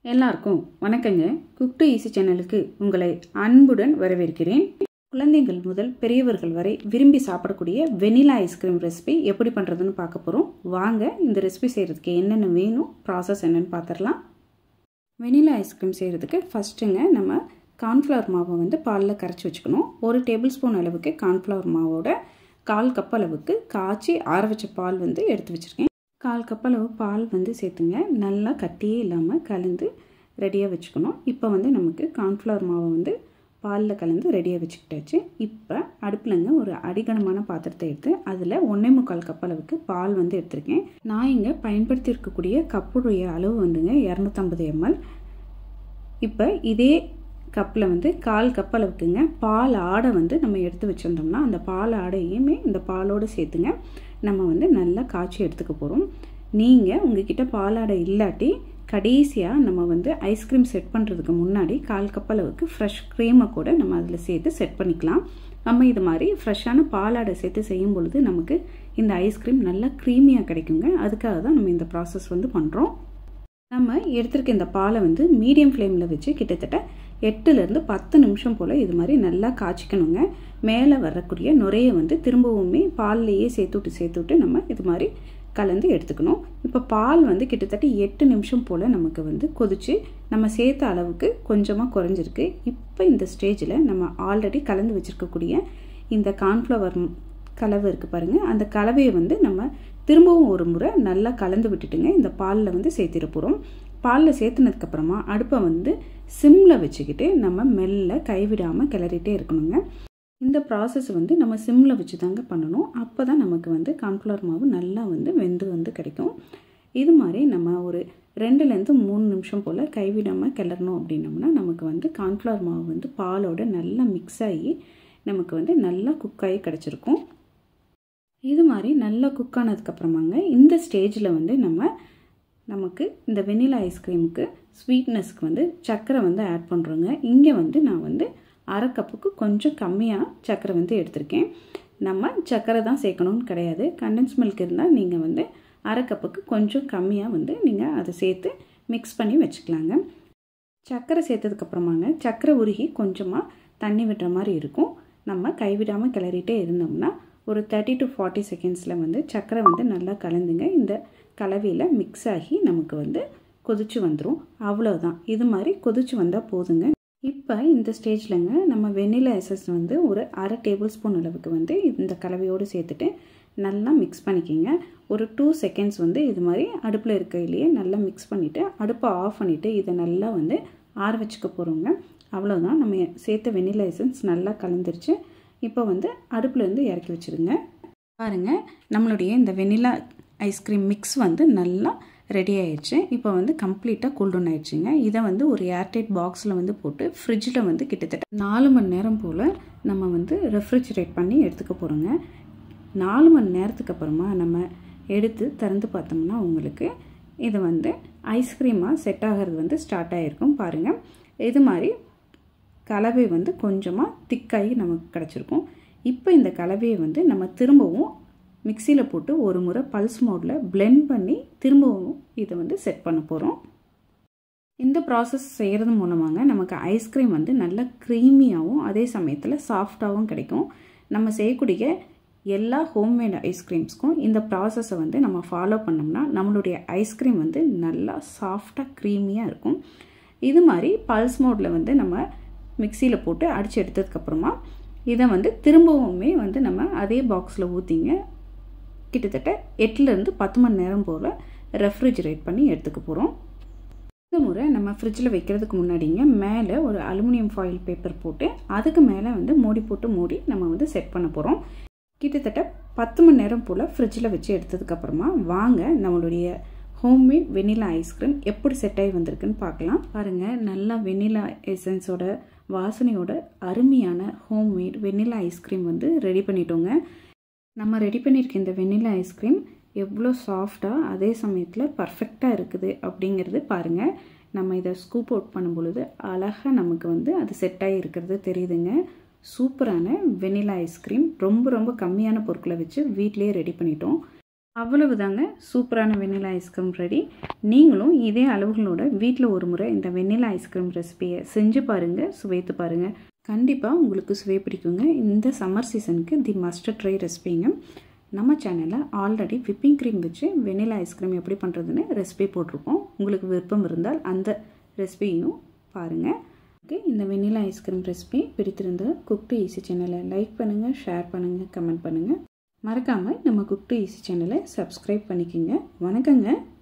எல்லாருக்கும் வணக்கங்க cook to easy சேனலுக்கு உங்களை அன்புடன் வரவேற்கிறேன் குழந்தைகள் முதல் பெரியவர்கள் வரை விரும்பி சாப்பிடக்கூடிய வெனிலா ஐஸ்கிரீம் ரெசிபி எப்படி பண்ணுறதுன்னு பார்க்க போகிறோம் வாங்க இந்த ரெசிபி செய்கிறதுக்கு என்னென்ன வேணும் ப்ராசஸ் என்னென்னு பார்த்துடலாம் வெனிலா ஐஸ்கிரீம் செய்கிறதுக்கு ஃபஸ்ட்டுங்க நம்ம கார்ன்ஃப்ளவர் மாவை வந்து பாலில் கரைச்சி வச்சுக்கணும் ஒரு டேபிள் ஸ்பூன் அளவுக்கு கார்ன்ஃப்ளவர் மாவோட கால் கப் அளவுக்கு காய்ச்சி ஆற வச்ச பால் வந்து எடுத்து வச்சுருக்கேன் கால் கப் அளவு பால் வந்து சேர்த்துங்க நல்லா கட்டியே இல்லாமல் கலந்து ரெடியாக வச்சுக்கணும் இப்போ வந்து நமக்கு கார்ன்ஃப்ளவர் மாவை வந்து பாலில் கலந்து ரெடியாக வச்சுக்கிட்டாச்சு இப்போ அடுப்பிலங்க ஒரு அடிகனமான பாத்திரத்தை எடுத்து அதில் ஒன்றே முக்கால் கப் அளவுக்கு பால் வந்து எடுத்திருக்கேன் நான் இங்கே பயன்படுத்தி இருக்கக்கூடிய கப்புடைய அளவு வந்துங்க இரநூத்தம்பது எம்எல் இப்போ இதே கப்பில் வந்து கால் கப் அளவுக்குங்க பால் ஆடை வந்து நம்ம எடுத்து வச்சுருந்தோம்னா அந்த பால் ஆடையுமே இந்த பாலோடு சேர்த்துங்க நம்ம வந்து நல்லா காய்ச்சி எடுத்துக்க போகிறோம் நீங்கள் உங்ககிட்ட பாலாடை இல்லாட்டி கடைசியாக நம்ம வந்து ஐஸ்கிரீம் செட் பண்ணுறதுக்கு முன்னாடி கால் கப் அளவுக்கு ஃப்ரெஷ் க்ரீமை கூட நம்ம அதில் சேர்த்து செட் பண்ணிக்கலாம் நம்ம இது மாதிரி ஃப்ரெஷ்ஷான பாலாடை சேர்த்து செய்யும் பொழுது நமக்கு இந்த ஐஸ்கிரீம் நல்லா க்ரீமியாக கிடைக்குங்க அதுக்காக தான் நம்ம இந்த ப்ராசஸ் வந்து பண்ணுறோம் நம்ம எடுத்திருக்க இந்த பாலை வந்து மீடியம் ஃப்ளேமில் வச்சு கிட்டத்தட்ட எட்டுலேருந்து பத்து நிமிஷம் போல் இது மாதிரி நல்லா காய்ச்சிக்கணுங்க மேலே வரக்கூடிய நுரையை வந்து திரும்பவுமே பால்லையே சேர்த்துவிட்டு சேர்த்துவிட்டு நம்ம இது மாதிரி கலந்து எடுத்துக்கணும் இப்போ பால் வந்து கிட்டத்தட்ட எட்டு நிமிஷம் போல் நமக்கு வந்து கொதித்து நம்ம சேர்த்த அளவுக்கு கொஞ்சமாக குறைஞ்சிருக்கு இப்போ இந்த ஸ்டேஜில் நம்ம ஆல்ரெடி கலந்து வச்சுருக்கக்கூடிய இந்த கார்ன்ஃப்ளவர் கலவை இருக்குது பாருங்கள் அந்த கலவையை வந்து நம்ம திரும்பவும் ஒரு முறை நல்லா கலந்து விட்டுட்டுங்க இந்த பாலில் வந்து சேர்த்திட போகிறோம் பாலில் சேர்த்துனதுக்கப்புறமா அடுப்பை வந்து சிம்மில் வச்சுக்கிட்டு நம்ம மெல்ல கைவிடாமல் கிளறிட்டே இருக்கணுங்க இந்த ப்ராசஸ் வந்து நம்ம சிம்மில் வச்சு தாங்க பண்ணணும் அப்போ தான் நமக்கு வந்து கார்ன்ஃப்ளவர் மாவு நல்லா வந்து வெந்து வந்து கிடைக்கும் இது மாதிரி நம்ம ஒரு ரெண்டுலேருந்து மூணு நிமிஷம் போல் கைவிடாமல் கிளறணும் அப்படின்னோம்னா நமக்கு வந்து கார்ன்ஃப்ளவர் மாவு வந்து பாலோட நல்லா மிக்ஸ் ஆகி நமக்கு வந்து நல்லா குக்காகி கிடச்சிருக்கும் இது மாதிரி நல்லா குக் ஆனதுக்கப்புறமாங்க இந்த ஸ்டேஜில் வந்து நம்ம நமக்கு இந்த வெனிலா ஐஸ்கிரீமுக்கு ஸ்வீட்னஸ்க்கு வந்து சர்க்கரை வந்து ஆட் பண்ணுறோங்க இங்கே வந்து நான் வந்து அரை கப்புக்கு கொஞ்சம் கம்மியாக சர்க்கரை வந்து எடுத்திருக்கேன் நம்ம சர்க்கரை தான் சேர்க்கணும்னு கிடையாது கண்டென்ஸ் மில்க் இருந்தால் நீங்கள் வந்து அரை கப்புக்கு கொஞ்சம் கம்மியாக வந்து நீங்கள் அதை சேர்த்து மிக்ஸ் பண்ணி வச்சுக்கலாங்க சர்க்கரை சேர்த்ததுக்கப்புறமாங்க சர்க்கரை உருகி கொஞ்சமாக தண்ணி விடுற மாதிரி இருக்கும் நம்ம கைவிடாமல் கிளறிட்டே இருந்தோம்னா ஒரு தேர்ட்டி டு ஃபார்ட்டி செகண்ட்ஸில் வந்து சர்க்கரை வந்து நல்லா கலந்துங்க இந்த கலவையில் மிக்ஸ் ஆகி நமக்கு வந்து கொதிச்சு வந்துடும் அவ்வளோதான் இது மாதிரி கொதிச்சு வந்தால் போதுங்க இப்போ இந்த ஸ்டேஜில்ங்க நம்ம வெண்ணிலா எசஸ் வந்து ஒரு அரை டேபிள் ஸ்பூன் அளவுக்கு வந்து இந்த கலவையோடு சேர்த்துட்டு நல்லா மிக்ஸ் பண்ணிக்கிங்க ஒரு டூ செகண்ட்ஸ் வந்து இது மாதிரி அடுப்பில் இருக்கையிலேயே நல்லா மிக்ஸ் பண்ணிவிட்டு அடுப்பை ஆஃப் பண்ணிவிட்டு இதை நல்லா வந்து ஆற வச்சுக்க போகிறோங்க அவ்வளோதான் நம்ம சேர்த்த வெண்ணிலா எசன்ஸ் நல்லா கலந்துருச்சு இப்போ வந்து அடுப்புலேருந்து இறக்கி வச்சுருங்க பாருங்கள் நம்மளுடைய இந்த வெனிலா ஐஸ்கிரீம் மிக்ஸ் வந்து நல்லா ரெடி ஆயிடுச்சு இப்போ வந்து கம்ப்ளீட்டாக கூல்டவுன் ஆயிடுச்சுங்க இதை வந்து ஒரு ஏர்டைட் பாக்ஸில் வந்து போட்டு ஃப்ரிட்ஜில் வந்து கிட்டத்தட்ட நாலு மணி நேரம் போல் நம்ம வந்து ரெஃப்ரிஜரேட் பண்ணி எடுத்துக்க போகிறோங்க நாலு மணி நேரத்துக்கு அப்புறமா நம்ம எடுத்து திறந்து பார்த்தோம்னா உங்களுக்கு இது வந்து ஐஸ்கிரீமாக செட் ஆகிறது வந்து ஸ்டார்ட் ஆகிருக்கும் பாருங்கள் இது மாதிரி கலவை வந்து கொஞ்சமாக திக்காகி நமக்கு கிடச்சிருக்கும் இப்போ இந்த கலவையை வந்து நம்ம திரும்பவும் மிக்சியில் போட்டு ஒரு முறை பல்ஸ் மோடில் பிளெண்ட் பண்ணி திரும்பவும் இதை வந்து செட் பண்ண போகிறோம் இந்த ப்ராசஸ் செய்கிறது மூலமாங்க நமக்கு ஐஸ்கிரீம் வந்து நல்ல க்ரீமியாகவும் அதே சமயத்தில் சாஃப்டாகவும் கிடைக்கும் நம்ம செய்யக்கூடிய எல்லா ஹோம்மேட் ஐஸ்கிரீம்ஸ்க்கும் இந்த ப்ராசஸை வந்து நம்ம ஃபாலோ பண்ணோம்னா நம்மளுடைய ஐஸ்கிரீம் வந்து நல்லா சாஃப்டாக க்ரீமியாக இருக்கும் இது மாதிரி பல்ஸ் மோடில் வந்து நம்ம மிக்சியில் போட்டு அடித்து எடுத்ததுக்கப்புறமா இதை வந்து திரும்பவுமே வந்து நம்ம அதே பாக்ஸில் ஊற்றிங்க கிட்டத்தட்ட எட்டுலேருந்து பத்து மணி நேரம் போல் ரெஃப்ரிஜரேட் பண்ணி எடுத்துக்க போகிறோம் இந்த முறை நம்ம ஃப்ரிட்ஜில் வைக்கிறதுக்கு முன்னாடிங்க மேலே ஒரு அலுமினியம் ஃபாயில் பேப்பர் போட்டு அதுக்கு மேலே வந்து மூடி போட்டு மூடி நம்ம வந்து செட் பண்ண போகிறோம் கிட்டத்தட்ட பத்து மணி நேரம் போல் ஃப்ரிட்ஜில் வச்சு எடுத்ததுக்கப்புறமா வாங்க நம்மளுடைய ஹோம்மேட் வெனிலா ஐஸ்கிரீம் எப்படி செட் ஆகி வந்திருக்குன்னு பார்க்கலாம் பாருங்கள் நல்லா வெனிலா எசன்ஸோட வாசனையோட அருமையான ஹோம்மேட் வெனிலா ஐஸ்கிரீம் வந்து ரெடி பண்ணிட்டோங்க நம்ம ரெடி பண்ணியிருக்க இந்த வெனிலா ஐஸ்கிரீம் எவ்வளோ சாஃப்டாக அதே சமயத்தில் பர்ஃபெக்டாக இருக்குது அப்படிங்கிறது பாருங்கள் நம்ம இதை ஸ்கூப் அவுட் பண்ணும் பொழுது அழகாக நமக்கு வந்து அது செட் ஆகி இருக்கிறது தெரியுதுங்க சூப்பரான வெனிலா ஐஸ்கிரீம் ரொம்ப ரொம்ப கம்மியான பொருட்களை வச்சு வீட்லேயே ரெடி பண்ணிட்டோம் அவ்வளவுதாங்க சூப்பரான வெண்ணிலா ஐஸ்கிரீம் ரெடி நீங்களும் இதே அளவுகளோட வீட்டில் ஒரு முறை இந்த வெண்ணிலா ஐஸ்கிரீம் ரெசிபியை செஞ்சு பாருங்கள் சுவைத்து பாருங்கள் கண்டிப்பாக உங்களுக்கு சுவை பிடிக்குங்க இந்த சம்மர் சீசனுக்கு தி மஸ்டர் ட்ரை ரெசிபிங்க நம்ம சேனலில் ஆல்ரெடி விப்பிங் க்ரீம் வச்சு வெனிலா ஐஸ்கிரீம் எப்படி பண்ணுறதுன்னு ரெசிபி போட்டிருக்கோம் உங்களுக்கு விருப்பம் இருந்தால் அந்த ரெசிபியும் பாருங்கள் ஓகே இந்த வெனிலா ஐஸ்கிரீம் ரெசிபி பிடித்திருந்த குக்டு ஈஸி சேனலை லைக் பண்ணுங்கள் ஷேர் பண்ணுங்கள் கமெண்ட் பண்ணுங்கள் மறக்காமல் நம்ம குக்டு ஈஸி சேனலை சப்ஸ்கிரைப் பண்ணிக்கோங்க வணக்கங்க